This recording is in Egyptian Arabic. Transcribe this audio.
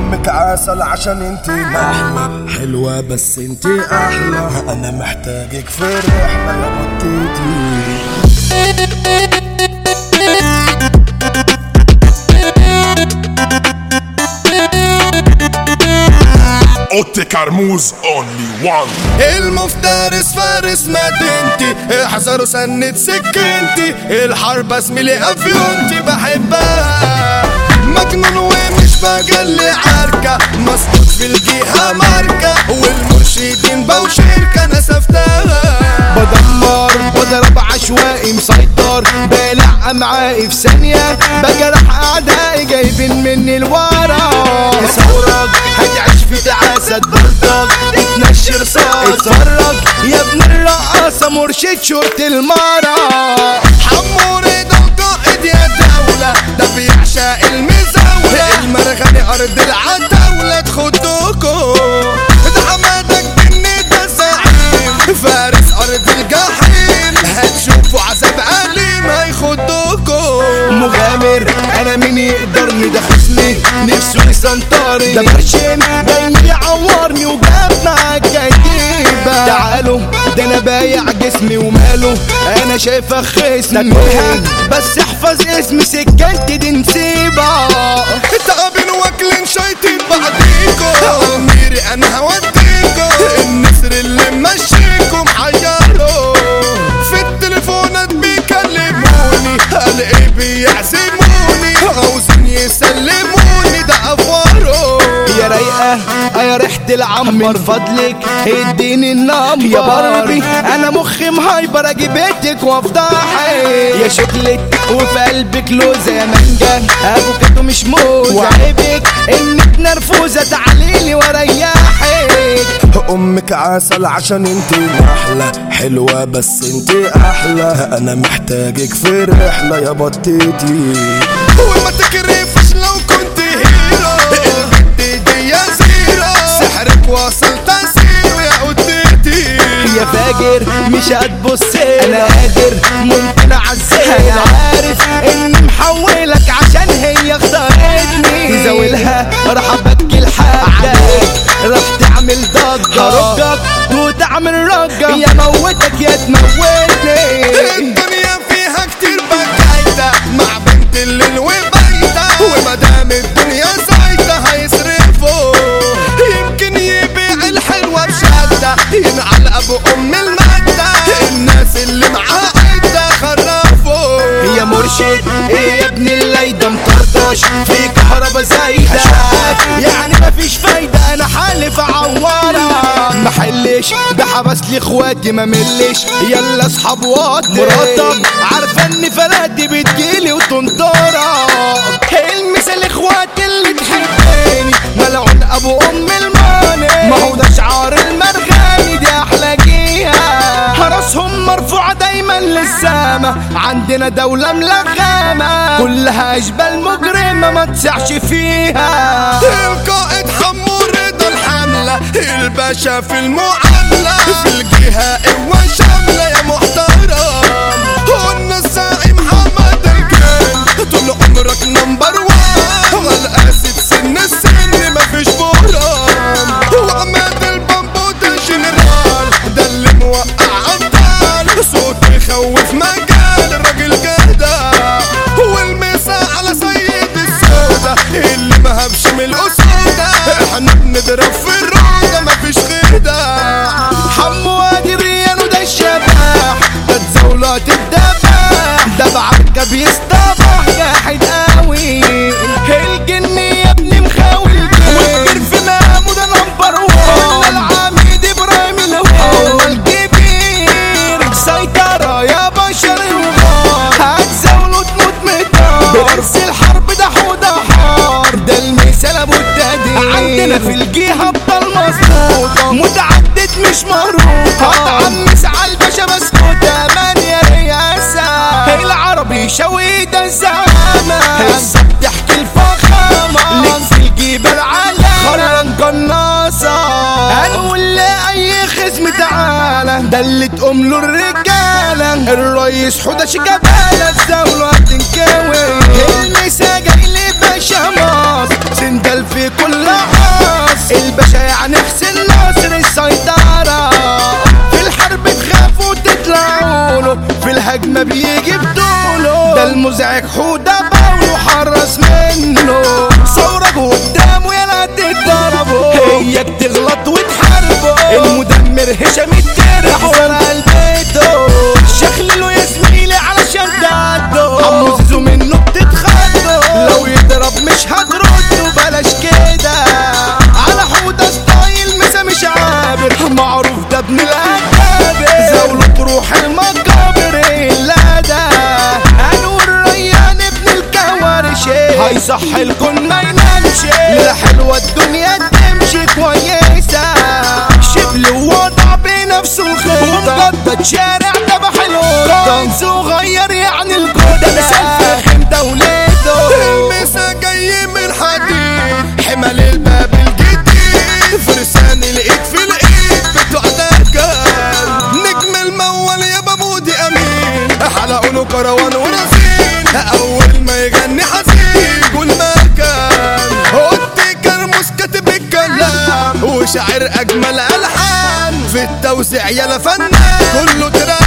امك عسل عشان انت محلى حلوة بس انت احلى انا محتاجك في رحلة يا بطيتي اوتي كرموز اونلي وان المفترس فارس مدينتي احذروا سنة سكنتي الحرب زميلي افيونتي بحبها مجنون ومش بجلي عركة مسقط في الجهة ماركة والمرشدين بوشركة نسفتها بدمر بضرب عشوائي مسيطر بلع امعائي في ثانية بجرح اعدائي جايبين مني الورا ثورك هتعيش في تعاسة بلطك اتنشر صوت اتفرج يا ابن الرقاصة مرشد شرطة المرة حموري ده قائد يا دولة ده بيعشق المزاولة المرغني أرض العتاولة تخدوكو ده حمادك جني ده زعيم فارس أرض الجحيم هتشوفوا عذاب أليم هيخدوكو مغامر انا مين يقدرني ده خصمي نفسه يسنطرني ده برشم جاي يعورني وجاب معاك كتيبة تعالوا ده انا بايع جسمي وماله انا شايفك خصمي بس احفظ اسمي سكنتي دي نسيبة تعبين واكلين شايطين بعديكو أميري أنا هوديكو النسر اللي ماشيكم حيروا في التليفونات بيكلموني قال ايه بيعزموني عاوزين يسلموني ده افوارو يا رايقة يا ريحة العم من فضلك اديني النمبر يا باربي انا مخي مهايبر اجي بيتك وافضحك يا شكلك وفي قلبك لوزة يا مانجا افوكاتو مش موزة وعيبك انك نرفوزة تعاليلي واريحك امك عسل عشان انت محلى حلوة بس انت احلى انا محتاجك في رحلة يا بطيتي وما تكرفش لو كنت هيرو البت دي يا زيرو سحرك وصل تسير يا قدتي يا فاجر مش هتبص انا قادر ممكن اعزلها انا عارف اني محولك عشان هي اختارتني تزاولها راح ابكي لحقك راح تعمل ضجة هرجك وتعمل رجة يا موتك يا تموتني الدنيا فيها كتير بكايدة مع بنت الليل وبايدة ومدام الدنيا زايدة هيصرفوا يمكن يبيع الحلوة بشدة ينعل ابو ام المادة الناس اللي معاه عدة خرفوا يا مرشد ايه يا ابن الليدة مطرطش في كهربا زايدة يعني مفيش فايدة انا حالف اعورك محلش ده حبس لي اخواتي ما ملش يلا اصحاب وقت مراتك عارفة ان فلاتي بتجيلي وتنطرك المثال اخواتي اللي تحبني ملعون ابو ام الماني ما هو ده شعار المرغني دي احلى جيها راسهم مرفوعة دايما للسما عندنا دولة ملغمة كلها اشبال مجرمة ما تسعش فيها القائد حمور رضا الحملة الباشا في المعاملة في الجهة قوة شاملة يا محترم قلنا الزعيم محمد الجن طول عمرك نمبر وان والقاسي سن السن مفيش بهران وعماد البامبو ده جنرال ده اللي موقع عطال صوت يخوف مجال الراجل جدع والمسا على سيد السودة اللي ما هبش من الأسودة احنا بنضرب في الرودة مفيش غدا حمو وادي الريان وده الشبح ده تزولات الدبح ده بعركة بيصطبح جاحد قوي الجن يا ابني مخاوي والكبير في مقامه ده نمبر وان العميد ابراهيم الهوى الكبير سيطرة يا بشر الغار هتزاولوا تموت متار بأرض الحرب ده حوده حار ده المثال ابو التهديد عندنا في الجهة ابطال مظبوطة متعدد مش مهروطة هتعمس على الباشا مسكوتة من يا رياسة العربي شوي ده الزعامة هسه بتحكي الفخامة لك في الجبال علامة خرن قناصة هنقول لأي خصم تعالى ده اللي تقوم له الرجالة الرئيس حدش جبالة الزاولة هتنكوي المسا جاي لي باشا مصر سندل في كل عصر الباشا يعني حسين ناصر السيطرة في الحرب تخافوا تطلعوا له في الهجمة بيجي بطوله ده المزعج حودة باولو حرس منه ثورة قدامه يلا تتضربوا هيك تغلط وتحاربه المدمر هشام التربو احسن قلبته شخلله يا زميلي علشان تعدوا عمو زيزو منه بتتخضوا لو يضرب مش هترد بلاش كده على حودة ستايل مسا مش عابر معروف ده ابن الاكابر زاوله تروح المقابر لا ده انور ريان ابن الكوارش هيصحي الكون ما ينامش لا حلوة الدنيا تمشي كويسة شبل ووضع بنفسه الخطة ومجدد شارع تبع الوطن صغير يعني الجودة مثال فاهم دولته المسا جاي من حديد حمل الباب الجديد فرسان الايد في الايد بتوع دكان نجم المول يا بابودي امين حلقوا له كروان ونسين اول ما يغني حزين كل مكان اوتي كرموس كاتب الكلام وشاعر اجمل الحان في التوزيع يا فنان كله تراك